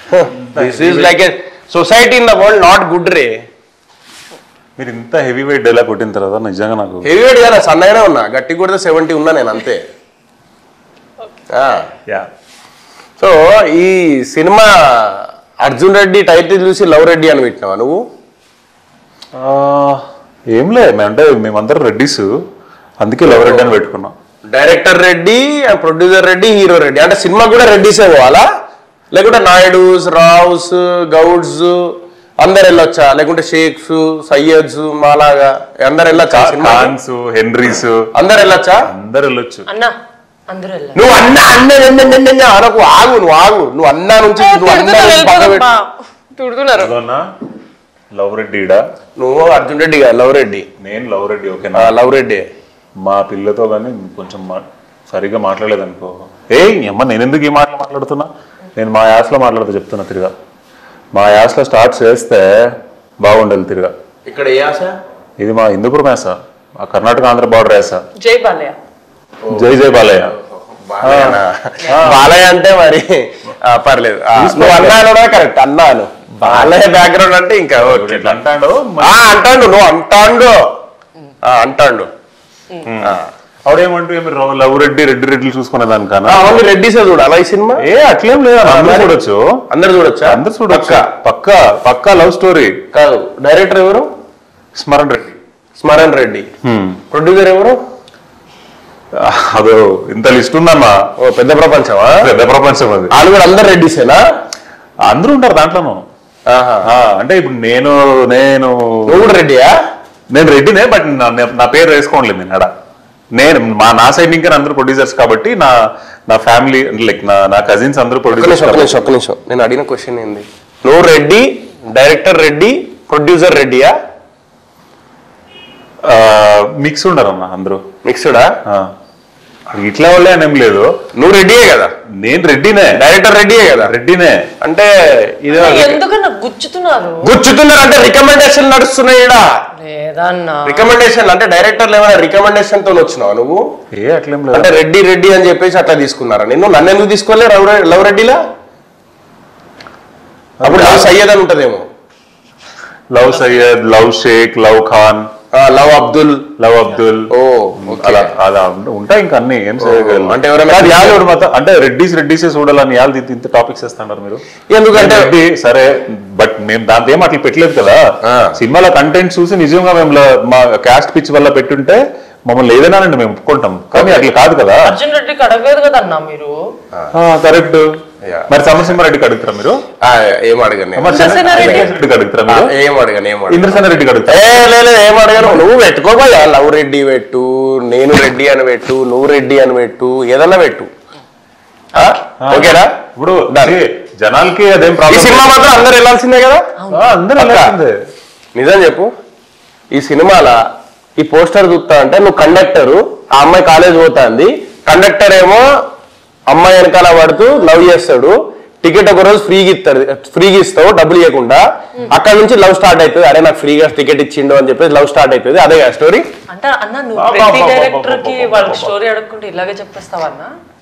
This is like a society in the world not good రే మీరు ఇంత heavy weight dialogue కొట్టిన తర్వాత నిజంగా నాకు హెవీ వెయిట్ కదా సన్నగానే ఉన్నా గట్టి కొడితే సెవెంటీ ఉన్నా నేను అంతే యా సో ఈ సినిమా అర్జున్ రెడ్డి టైటిల్ చూసి లవ్ రెడ్డి అని పెట్టినావా నువ్వు ఏం లే మే- అంటే మేమందరం రెడ్డిస్ అందుకే లవ్ రెడ్డి అని పెట్టుకున్నాం director Reddy producer Reddy hero Reddy అంటే సినిమా కూడా రెడ్డిసే పోవాలా లేకుంటే నాయుడుస్ రావుస్ గౌడ్స్ అందరు వెళ్ళొచ్చా లేకుంటే షేక్స్ సయ్యద్స్ మాలాగా అందరు వెళ్ళొచ్చా సినిమా ఖాన్స్ హెన్రీస్ అందరు వెళ్ళొచ్చా అందరు వెళ్ళొచ్చు అన్నా అందరూ వెళ్ళారు నువ్వు అన్న అన్న అన్న, అన్న, అన్న, అన్న, అనకు ఆగు నువ్వు ఆగు నువ్వు అన్నా నుంచి నువ్వు అన్నా తిడుతున్నారు నుంచి పక్క పెట్టు. వెళ్ళిపోదమ్మా. తిడుతున్నారు అదన్నా లవ్ రెడ్డిడా నువ్వు అర్జున్ రెడ్డి కాదు లవ్ రెడ్డి నేను లవ్ రెడ్డి ఆ, ఓకేనా లవ్ రెడ్డి మా పిల్లతో కానీ కొంచెం మా- సరిగ్గా మాట్లాడలేదనుకో ఏ అమ్మ నేను ఎందుకు ఈ మాటలు మాట్లాడుతున్నా నేను మా యాసలో మాట్లాడుతూ చెప్తున్నా తిరిగా మా యాసలో స్టార్ట్ చేస్తే బాగుండాలి తిరిగా ఇక్కడ ఏ ఆశ ఇది మా హిందూపురం యాస మా కర్ణాటక ఆంధ్ర బార్డర్ యాస జై బాలయ్య జై జై బాలయ్య బాలయ్యనా? బాలయ్య అంటే మరి ఆ, పర్లేదు ఆ, నువ్వు అన్నాను కరెక్ట్ అన్నాను బాలయ్య బ్యాక్గ్రౌండ్ అంటే ఇంకా ఓకే ఇట్లా అంటాడు ఆ, అంటాండు నువ్వు అంటాండు ఆ, అంటాండు ఆవిడేమంటూ ఏమి రవ- లవ్ రెడ్డి రెడ్డి రెడ్డి చూసుకునే దానికన్నా ఓన్లీ రెడ్డిసే చూడాలా ఈ సినిమా ఏ అట్లేం లేదు అందరూ మరి? చూడొచ్చు అందరు చూడొచ్చా అందరు చూడొచ్చు పక్కా. పక్కా పక్కా లవ్ స్టోరీ కాదు డైరెక్టర్ ఎవరు స్మరణ్ రెడ్డి స్మరణ్ రెడ్డి ప్రొడ్యూసర్ ఎవరు అదో ఇంత లిస్ట్ ఉందమ్మా ఓ పెద్ద ప్రపంచమా పెద్ద ప్రపంచం అది వాళ్ళు కూడా అందరు రెడ్డిసేనా అందరూ ఉంటారు దాంట్లోనూ ఆహా. ఆ, అంటే ఇప్పుడు నేను నేను నువ్వు కూడా రెడ్డియా నేను రెడ్డినే బట్ నా నా పేరు వేసుకోవట్లేదు నేను అడ నేను మా నా సైడ్ ఇంకా అందరూ ప్రొడ్యూసర్స్ కాబట్టి నా నా ఫ్యామిలీ లైక్ నా నా కజిన్స్ అందరూ ఒక్క నిమిషం ప్రొడ్యూసర్స్ ఒక్క నిమిషం ఒక్క నిమిషం నేను అడిగిన క్వశ్చన్ ఏంది నువ్వు రెడ్డి డైరెక్టర్ రెడ్డి ప్రొడ్యూసర్ రెడ్డియా మిక్స్ ఉండరు అన్న అందరూ మిక్స్డా ఆ. ఇట్లా వాళ్ళే అని ఏం లేదు నువ్వు రెడ్డియే కదా నేను రెడ్డినే డైరెక్టర్ రెడ్డియే కదా రెడ్డినే అంటే ఇది ఎందుకన్నా గుచ్చుతున్నారు గుచ్చుతున్నారు అంటే రికమెండేషన్ నడుస్తున్నాయి ఈడ లేదన్నా రికమెండేషన్ అంటే డైరెక్టర్లు ఏమైనా రికమెండేషన్ తో వచ్చినావు నువ్వు ఏ అట్లేం లేదు అంటే రెడ్డి రెడ్డి అని చెప్పేసి అట్లా తీసుకున్నారా నిన్ను నన్ను ఎందుకు తీసుకోలే లవ్ రె- లవ్ రెడ్డిలా అప్పుడు లవ్ సయ్యద్ అని ఉంటదేమో love Syed love Shaikh love Khan ఆ, లవ్ అబ్దుల్ లవ్ అబ్దుల్ ఓ ఓకే. అలా అలా ఉంట- ఉంటాయి ఇంకా అన్ని ఏం చేయగలను అంటే ఎవరైనా కాదు, యాళ్ళు ఎవరు మొత్తం అంటే రెడ్డిస్ రెడ్డిసే చూడాలని యాళ్ళు ఇంత- ఇంత టాపిక్స్ వేస్తున్నారు మీరు ఎందుకంటే రెడ్డి సరే బట్ మేము దాంతో ఏం అట్లా పెట్టలేదు కదా ఆ. సినిమాలో కంటెంట్ చూసి నిజంగా మేము ల- మా క్యాస్ట్ పిచ్ వల్ల పెట్టుంటే మమ్మల్ని ఏదైనానండి మేము ఒప్పుకుంటాం కానీ అట్లా కాదు కదా అర్జున్ రెడ్డికి అడగలేదు కదన్నా మీరు కరెక్ట్ Yeah. మరి సమరసింహారెడ్డికి అడుగుతారా మీరు ఆ, ఏం అడగను నేను. మరి ఇంద్రసేనారెడ్డి? రెడ్డికి అడుగుతారా ఆ, మీరు ఏం అడగను ఏం అడగను ఇంద్రసేన రెడ్డికి అడుగుతారా ఏ లేదు ఏం అడగను నువ్వు పెట్టుకోబోయా లవ్ రెడ్డి పెట్టు నేను రెడ్డి అని పెట్టు నువ్వు రెడ్డి అని పెట్టు ఏదన్నా పెట్టు ఆ? ఓకేనా ఇప్పుడు Done. see, జనాలకి అదేం ఈ ప్రాబ్లం సినిమా మాత్రం అందరు వెళ్ళాల్సిందే కదా అందరూ పక్కా. వెళ్ళాల్సిందే. నిజం చెప్పు ఈ సినిమాల ఈ పోస్టర్ చూస్తా అంటే నువ్వు కండక్టర్ ఆ అమ్మాయి కాలేజ్ పోతాంది కండక్టర్ ఏమో అమ్మాయి వెనకాల పడుతూ లవ్ చేస్తాడు టికెట్ ఒక రోజు ఫ్రీగా ఇస్తారు ఫ్రీగా ఇస్తావు డబ్బులు ఇవ్వకుండా అక్కడ నుంచి లవ్ స్టార్ట్ అవుతుంది అరే నాకు ఫ్రీగా టికెట్ ఇచ్చిండు అని చెప్పేసి లవ్ స్టార్ట్ అవుతుంది అదే స్టోరీ అంటే అన్న నువ్వు బా, ప్రతి బా, బా, డైరెక్టర్ కి బా, బా, వాళ్ళకి బా, స్టోరీ అడుక్కుంటే ఇలాగే చెప్పేస్తావా అన్న